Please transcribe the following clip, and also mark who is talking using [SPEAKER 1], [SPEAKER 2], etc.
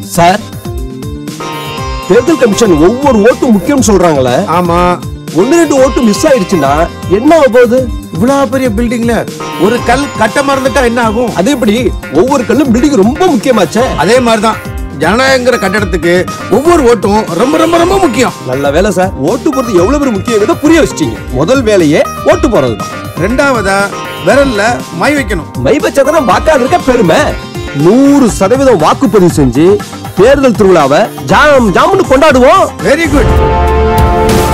[SPEAKER 1] sir தேர்தல் commission ஒவ்வொரு ஓட்டும் முக்கியம் சொல்றாங்களே
[SPEAKER 2] ஆமா
[SPEAKER 1] ஒன்னு ரெண்டு ஓட்டு மிஸ் ஆயிடுச்சுன்னா என்ன ஆக போகுது
[SPEAKER 2] இவ்வளவு பெரிய பில்டிங்ல ஒரு கல் கட்ட மறந்துட்டா என்ன ஆகும்
[SPEAKER 1] அது எப்படி ஒவ்வொரு கல்லும் பில்டிங் ரொம்ப முக்கியமாச்சே
[SPEAKER 2] அதே மாதிரிதான் ஜனநாயகங்கிற கட்டடத்துக்கு ஒவ்வொரு ஓட்டும் ரொம்ப ரொம்ப ரொம்ப முக்கியம்
[SPEAKER 1] நல்ல வேலை சார் ஓட்டு போறது எவ்வளவு பெரிய முக்கியங்கிறத புரிய வச்சிட்டீங்க முதல் வேலையே ஓட்டு போறதுதான்
[SPEAKER 2] ரெண்டாவதா விரல்ல மை வைக்கணும்
[SPEAKER 1] மை வச்சாதானே வாக்காளர் இருக்க பெருமை நூறு சதவீதம் வாக்குப்பதிவு செஞ்சு தேர்தல் திருவிழாவை ஜாம் ஜாம்னு கொண்டாடுவோம்
[SPEAKER 2] வெரி குட்